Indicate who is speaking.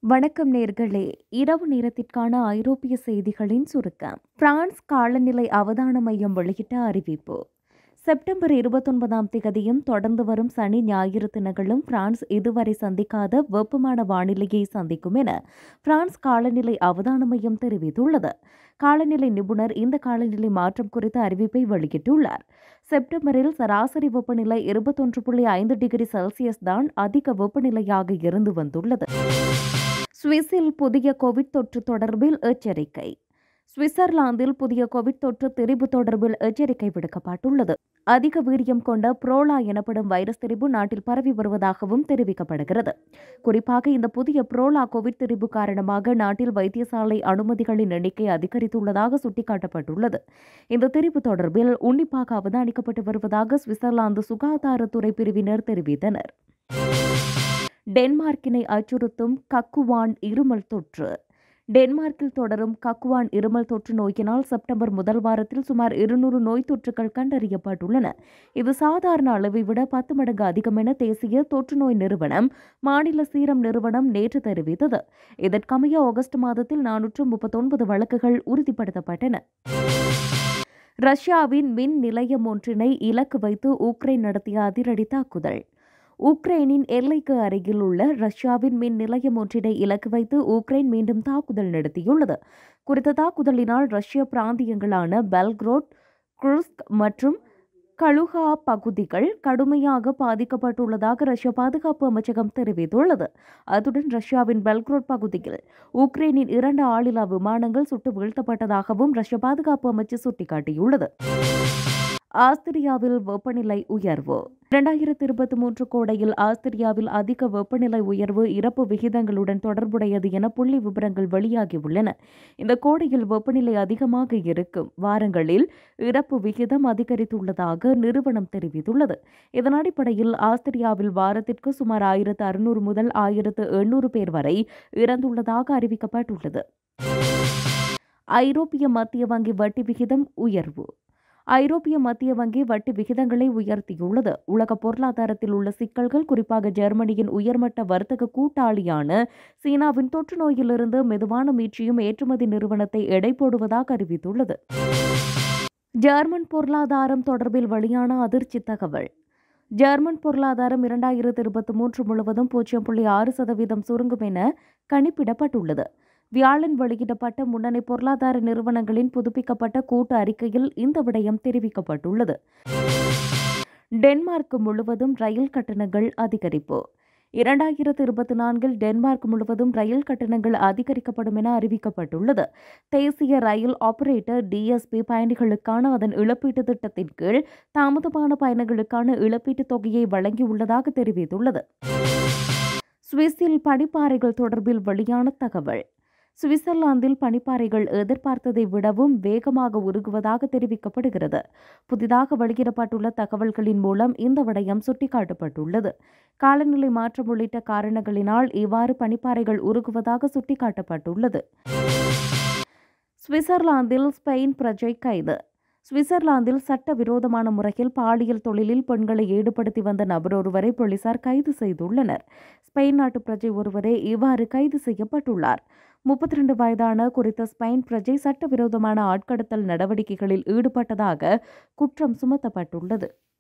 Speaker 1: வணக்கம் நேர்களே இரவு நேரத்திற்கான ஐரோப்பிய செய்திகளின் சுருக்கம் பிரான்ஸ் காலநிலை அவதான மையம் வெளியிட்ட அறிவிப்பு செப்டம்பர் இருபத்தொன்பதாம் திகதியும் தொடர்ந்து வரும் சனி ஞாயிறு தினங்களும் பிரான்ஸ் இதுவரை சந்திக்காத வெப்பமான வானிலையை சந்திக்கும் என பிரான்ஸ் காலநிலை அவதான மையம் தெரிவித்துள்ளது காலநிலை நிபுணர் இந்த காலநிலை மாற்றம் குறித்த அறிவிப்பை வெளியிட்டுள்ளார் செப்டம்பரில் சராசரி வெப்பநிலை இருபத்தொன்று புள்ளி ஐந்து டிகிரி செல்சியஸ் தான் அதிக வெப்பநிலையாக இருந்து வந்துள்ளது சுவிஸில் புதிய கோவிட் தொற்று தொடர்பில் எச்சரிக்கை சுவிட்சர்லாந்தில் புதிய கோவிட் தொற்று திரிபு தொடர்பில் எச்சரிக்கை விடுக்கப்பட்டுள்ளது அதிக வீரியம் கொண்ட புரோலா எனப்படும் வைரஸ் திரிபு நாட்டில் பரவி வருவதாகவும் தெரிவிக்கப்படுகிறது குறிப்பாக இந்த புதிய புரோலா கோவிட் திரிபு காரணமாக நாட்டில் வைத்தியசாலை அனுமதிகளின் எண்ணிக்கை அதிகரித்துள்ளதாக சுட்டிக்காட்டப்பட்டுள்ளது இந்த திரிபு தொடர்பில் உன்னிப்பாக அவதானிக்கப்பட்டு வருவதாக சுவிட்சர்லாந்து சுகாதாரத்துறை பிரிவினர் தெரிவித்தனர் டென்மார்க்கினை அச்சுறுத்தும் கக்குவான் இருமல் தொற்று டென்மார்க்கில் தொடரும் கக்குவான் இருமல் தொற்று நோயினால் செப்டம்பர் முதல் வாரத்தில் சுமார் இருநூறு நோய் தொற்றுகள் கண்டறியப்பட்டுள்ளன இது சாதாரண அளவை விட பத்து மடங்கு அதிகம் என தேசிய தொற்று நோய் நிறுவனம் மாநில சீரம் நிறுவனம் நேற்று தெரிவித்தது இதற்கமைய ஆகஸ்ட் மாதத்தில் நானூற்று முப்பத்தொன்பது வழக்குகள் உறுதிப்படுத்தப்பட்டன ரஷ்யாவின் மின் நிலையம் ஒன்றினை இலக்கு வைத்து உக்ரைன் நடத்திய அதிரடி தாக்குதல் உக்ரைனின் எல்லைக்கு அருகில் உள்ள ரஷ்யாவின் மின் நிலையம் ஒன்றினை இலக்கு வைத்து உக்ரைன் மீண்டும் தாக்குதல் நடத்தியுள்ளது குறித்த தாக்குதலினால் ரஷ்ய பிராந்தியங்களான பெல்க்ரோட் குருஸ்க் மற்றும் கலுகா பகுதிகள் கடுமையாக பாதிக்கப்பட்டுள்ளதாக ரஷ்ய பாதுகாப்பு அமைச்சகம் தெரிவித்துள்ளது அதுடன் ரஷ்யாவின் பெல்க்ரோட் பகுதியில் உக்ரைனின் இரண்டு ஆளில்லா விமானங்கள் சுட்டு வீழ்த்தப்பட்டதாகவும் ரஷ்ய பாதுகாப்பு அமைச்சு சுட்டிக்காட்டியுள்ளது ஆஸ்திரியாவில் வெப்பநிலை உயர்வு இரண்டாயிரத்தி இருபத்தி மூன்று கோடையில் ஆஸ்திரியாவில் அதிக வெப்பநிலை உயர்வு இறப்பு விகிதங்களுடன் தொடர்புடையது என புள்ளி விவரங்கள் வெளியாகியுள்ளன இந்த கோடையில் வெப்பநிலை அதிகமாக இருக்கும் வாரங்களில் இறப்பு விகிதம் அதிகரித்துள்ளதாக நிறுவனம் தெரிவித்துள்ளது இதன் அடிப்படையில் ஆஸ்திரியாவில் வாரத்திற்கு சுமார் ஆயிரத்து அறுநூறு முதல் ஆயிரத்து எண்ணூறு பேர் வரை இறந்துள்ளதாக அறிவிக்கப்பட்டுள்ளது ஐரோப்பிய மத்திய வங்கி வட்டி விகிதம் உயர்வு ஐரோப்பிய மத்திய வங்கி வட்டி விகிதங்களை உயர்த்தியுள்ளது உலக பொருளாதாரத்தில் உள்ள சிக்கல்கள் குறிப்பாக ஜெர்மனியின் உயர்மட்ட வர்த்தக கூட்டாளியான சீனாவின் தொற்று நோயிலிருந்து மெதுவான மீட்சியும் ஏற்றுமதி நிறுவனத்தை எடை போடுவதாக அறிவித்துள்ளது ஜெர்மன் பொருளாதாரம் தொடர்பில் வெளியான அதிர்ச்சி தகவல் ஜெர்மன் பொருளாதாரம் இரண்டாயிரத்து இருபத்தி மூன்று முழுவதும் பூஜ்ஜியம் புள்ளி ஆறு சதவீதம் சுருங்கும் என கணிப்பிடப்பட்டுள்ளது வியாழன் வெளியிடப்பட்ட முன்னணி பொருளாதார நிறுவனங்களின் புதுப்பிக்கப்பட்ட கூட்டு அறிக்கையில் இந்த விடயம் தெரிவிக்கப்பட்டுள்ளது டென்மார்க் முழுவதும் ரயில் கட்டணங்கள் அதிகரிப்பு இரண்டாயிரத்து இருபத்தி நான்கில் டென்மார்க் முழுவதும் ரயில் கட்டணங்கள் அதிகரிக்கப்படும் என அறிவிக்கப்பட்டுள்ளது தேசிய ரயில் ஆபரேட்டர் டிஎஸ்பி பயணிகளுக்கான அதன் இழப்பீட்டு திட்டத்தின் கீழ் தாமதமான பயணங்களுக்கான இழப்பீட்டுத் தொகையை வழங்கியுள்ளதாக தெரிவித்துள்ளது சுவிஸில் பனிப்பாறைகள் தொடர்பில் வெளியான தகவல் சுவிட்சர்லாந்தில் பனிப்பாறைகள் எதிர்பார்த்ததை விடவும் வேகமாக உருகுவதாக தெரிவிக்கப்படுகிறது புதிதாக வெளியிடப்பட்டுள்ள தகவல்களின் மூலம் இந்த விடயம் சுட்டிக்காட்டப்பட்டுள்ளது காலநிலை மாற்றம் உள்ளிட்ட காரணங்களினால் இவ்வாறு பனிப்பாறைகள் உருகுவதாக சுட்டிக்காட்டப்பட்டுள்ளது சுவிட்சர்லாந்தில் ஸ்பெயின் பிரஜை கைது சுவிட்சர்லாந்தில் சட்டவிரோதமான முறையில் பாலியல் தொழிலில் பெண்களை ஈடுபடுத்தி வந்த நபர் ஒருவரை போலீசார் கைது செய்துள்ளனர் ஸ்பெயின் நாட்டு பிரஜை ஒருவரே இவ்வாறு கைது செய்யப்பட்டுள்ளார் முப்பத்தி ரெண்டு வயதான குறித்த ஸ்பெயின் பிரஜை சட்டவிரோதமான ஆட்கடத்தல் நடவடிக்கைகளில் ஈடுபட்டதாக குற்றம் சுமத்தப்பட்டுள்ளது